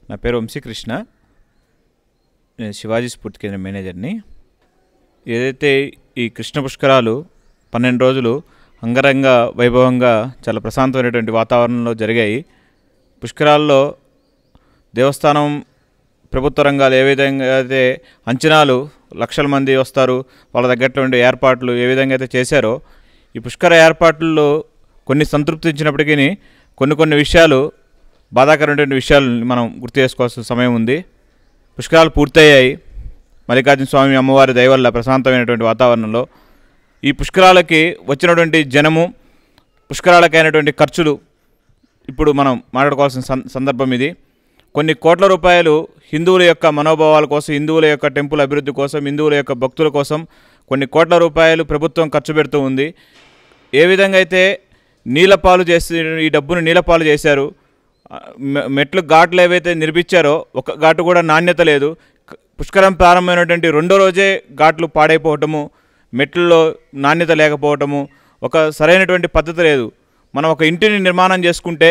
నా పేరు వంశీకృష్ణ నేను శివాజీ స్ఫూర్తి కేంద్ర మేనేజర్ని ఏదైతే ఈ కృష్ణ పుష్కరాలు పన్నెండు రోజులు అంగరంగ వైభవంగా చాలా ప్రశాంతమైనటువంటి వాతావరణంలో జరిగాయి పుష్కరాల్లో దేవస్థానం ప్రభుత్వ రంగాలు ఏ విధంగా అయితే అంచనాలు లక్షల మంది వస్తారు వాళ్ళ తగ్గటువంటి ఏర్పాట్లు ఏ విధంగా అయితే చేశారో ఈ పుష్కర ఏర్పాట్లలో కొన్ని సంతృప్తించినప్పటికీ కొన్ని కొన్ని విషయాలు బాధాకరమైనటువంటి విషయాలు మనం గుర్తు చేసుకోవాల్సిన సమయం ఉంది పుష్కరాలు పూర్తయ్యాయి మల్లికార్జున స్వామి అమ్మవారి దయ వల్ల ప్రశాంతమైనటువంటి వాతావరణంలో ఈ పుష్కరాలకి వచ్చినటువంటి జనము పుష్కరాలకైనటువంటి ఖర్చులు ఇప్పుడు మనం మాట్లాడుకోవాల్సిన సం- సందర్భం ఇది కొన్ని కోట్ల రూపాయలు హిందువుల యొక్క మనోభావాల కోసం హిందువుల యొక్క టెంపుల్ అభివృద్ధి కోసం హిందువుల యొక్క భక్తుల కోసం కొన్ని కోట్ల రూపాయలు ప్రభుత్వం ఖర్చు పెడుతూ ఉంది ఏ విధంగా అయితే నీలపాలు చేసి ఈ డబ్బును నీలపాలు చేశారు ఆ, మె- మెట్లు ఘాట్లు ఏవైతే నిర్మించారో ఒక ఘాటు కూడా నాణ్యత లేదు క- పుష్కరం ప్రారంభమైనటువంటి రెండో రోజే ఘాట్లు పాడైపోవటము మెట్లలో నాణ్యత లేకపోవటము ఒక సరైనటువంటి పద్ధతి లేదు మనం ఒక ఇంటిని నిర్మాణం చేసుకుంటే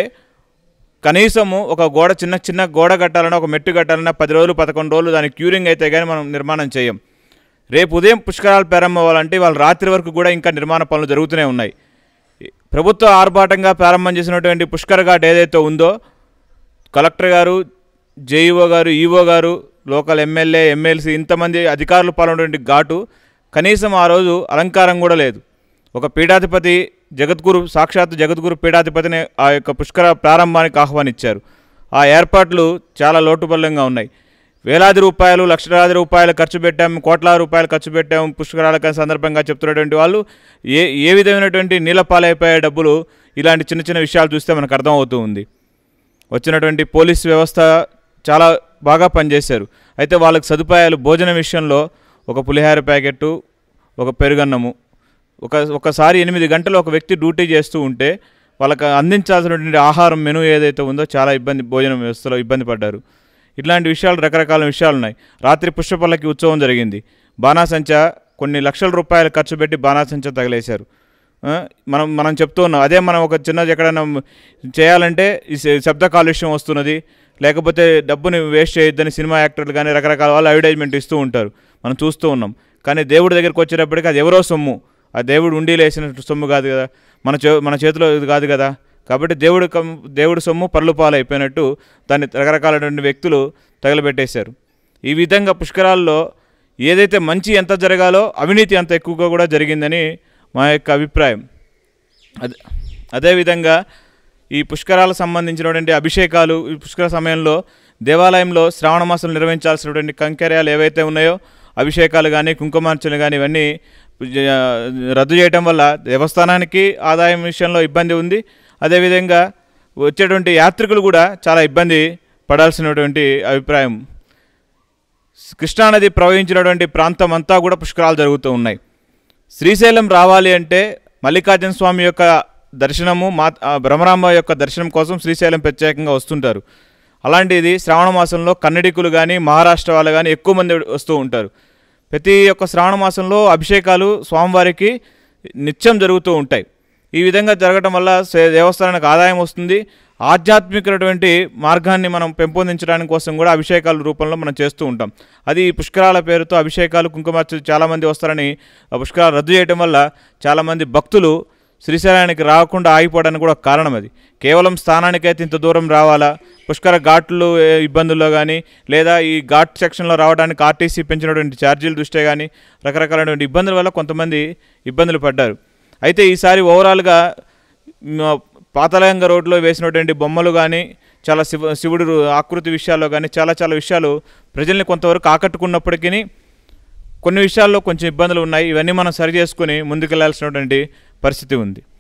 కనీసము ఒక గోడ చిన్న చిన్న గోడ కట్టాలన్నా ఒక మెట్టు కట్టాలన్నా పది రోజులు పదకొండు రోజులు దానికి క్యూరింగ్ అయితే కానీ మనం నిర్మాణం చేయం రేపు ఉదయం పుష్కరాలు ప్రారంభం అవ్వాలంటే వాళ్ళ రాత్రి వరకు కూడా ఇంకా నిర్మాణ పనులు జరుగుతూనే ఉన్నాయి ప్రభుత్వ ఆర్భాటంగా ప్రారంభం చేసినటువంటి పుష్కర్ ఘాట్ ఏదైతే ఉందో కలెక్టర్ గారు జేఈఓ గారు ఈఓ గారు లోకల్ ఎమ్మెల్యే ఎమ్మెల్సీ ఇంతమంది అధికారులు పాల్గొన్నటువంటి ఘాటు కనీసం ఆ రోజు అలంకారం కూడా లేదు ఒక పీఠాధిపతి జగద్గురు సాక్షాత్ జగద్గురు పీఠాధిపతిని ఆ యొక్క పుష్కర ప్రారంభానికి ఆహ్వానించారు ఆ ఏర్పాట్లు చాలా లోటుబల్లంగా ఉన్నాయి వేలాది రూపాయలు లక్షలాది రూపాయలు ఖర్చు పెట్టాము కోట్లాది రూపాయలు ఖర్చు పెట్టాము పుష్కరాల సందర్భంగా చెప్తున్నటువంటి వాళ్ళు ఏ ఏ విధమైనటువంటి నీలపాలైపోయే డబ్బులు ఇలాంటి చిన్న చిన్న విషయాలు చూస్తే మనకు అర్థమవుతూ ఉంది వచ్చినటువంటి పోలీస్ వ్యవస్థ చాలా బాగా పనిచేశారు అయితే వాళ్ళకి సదుపాయాలు భోజనం విషయంలో ఒక పులిహార ప్యాకెట్టు ఒక పెరుగన్నము ఒక ఒకసారి ఎనిమిది గంటలు ఒక వ్యక్తి డ్యూటీ చేస్తూ ఉంటే వాళ్ళకి అందించాల్సినటువంటి ఆహారం మెనూ ఏదైతే ఉందో చాలా ఇబ్బంది భోజనం వ్యవస్థలో ఇబ్బంది పడ్డారు ఇట్లాంటి విషయాలు రకరకాల విషయాలు ఉన్నాయి రాత్రి పుష్పపల్లకి ఉత్సవం జరిగింది బాణాసంచా కొన్ని లక్షల రూపాయలు ఖర్చు పెట్టి బాణాసంచా తగిలేశారు ఆ, మనం మనం చెప్తూ ఉన్నాం అదే మనం ఒక చిన్న ఎక్కడైనా చేయాలంటే ఈ శ- శబ్ద కాలుష్యం వస్తున్నది లేకపోతే డబ్బుని వేస్ట్ చేయొద్దని సినిమా యాక్టర్లు కానీ రకరకాల వాళ్ళు అడ్వర్టైజ్మెంట్ ఇస్తూ ఉంటారు మనం చూస్తూ ఉన్నాం కానీ దేవుడి దగ్గరికి వచ్చేటప్పటికి అది ఎవరో సొమ్ము ఆ దేవుడు ఉండి లేసిన సొమ్ము కాదు కదా మన చే మన చేతిలో ఇది కాదు కదా కాబట్టి దేవుడు కం దేవుడి సొమ్ము పర్లు పాలైపోయినట్టు దాన్ని రకరకాలైనటువంటి వ్యక్తులు తగలబెట్టేశారు ఈ విధంగా పుష్కరాల్లో ఏదైతే మంచి ఎంత జరగాలో అవినీతి అంత ఎక్కువగా కూడా జరిగిందని మా యొక్క అభిప్రాయం అదే అదేవిధంగా ఈ పుష్కరాలకు సంబంధించినటువంటి అభిషేకాలు ఈ పుష్కర సమయంలో దేవాలయంలో శ్రావణ మాసంలో నిర్వహించాల్సినటువంటి కంకర్యాలు ఏవైతే ఉన్నాయో అభిషేకాలు కానీ కుంకుమార్చనలు కానీ ఇవన్నీ ఆ, రద్దు చేయటం వల్ల దేవస్థానానికి ఆదాయం విషయంలో ఇబ్బంది ఉంది అదేవిధంగా వచ్చేటువంటి యాత్రికులు కూడా చాలా ఇబ్బంది పడాల్సినటువంటి అభిప్రాయం కృష్ణానది ప్రవహించినటువంటి ప్రాంతం అంతా కూడా పుష్కరాలు జరుగుతూ ఉన్నాయి శ్రీశైలం రావాలి అంటే మల్లికార్జున స్వామి యొక్క దర్శనము మా ఆ భ్రమరాంబ యొక్క దర్శనం కోసం శ్రీశైలం ప్రత్యేకంగా వస్తుంటారు అలాంటిది శ్రావణ మాసంలో కన్నడికులు కానీ మహారాష్ట్ర వాళ్ళు కానీ ఎక్కువ మంది వస్తూ ఉంటారు ప్రతి ఒక్క శ్రావణ మాసంలో అభిషేకాలు స్వామివారికి నిత్యం జరుగుతూ ఉంటాయి ఈ విధంగా జరగడం వల్ల సే- దేవస్థానానికి ఆదాయం వస్తుంది ఆధ్యాత్మికమైనటువంటి మార్గాన్ని మనం పెంపొందించడానికి కోసం కూడా అభిషేకాల రూపంలో మనం చేస్తూ ఉంటాం అది ఈ పుష్కరాల పేరుతో అభిషేకాలు కుంకుమార్చలు చాలామంది వస్తారని ఆ పుష్కరాలు రద్దు చేయడం వల్ల చాలామంది భక్తులు శ్రీశైలానికి రాకుండా ఆగిపోవడానికి కూడా ఒక కారణం అది కేవలం స్థానానికైతే ఇంత దూరం రావాలా పుష్కర ఘాట్లు ఏ ఇబ్బందుల్లో కానీ లేదా ఈ ఘాట్ సెక్షన్లో రావడానికి ఆర్టీసీ పెంచినటువంటి ఛార్జీల దృష్ట్యా కానీ రకరకాలైనటువంటి ఇబ్బందుల వల్ల కొంతమంది ఇబ్బందులు పడ్డారు అయితే ఈసారి ఓవరాల్గా మ- పాతాళగంగ రోడ్లో వేసినటువంటి బొమ్మలు కానీ చాలా శివ శివుడు రు- ఆకృతి విషయాల్లో కానీ చాలా చాలా విషయాలు ప్రజల్ని కొంతవరకు ఆకట్టుకున్నప్పటికీ కొన్ని విషయాల్లో కొంచెం ఇబ్బందులు ఉన్నాయి ఇవన్నీ మనం సరి చేసుకుని ముందుకెళ్లాల్సినటువంటి పరిస్థితి ఉంది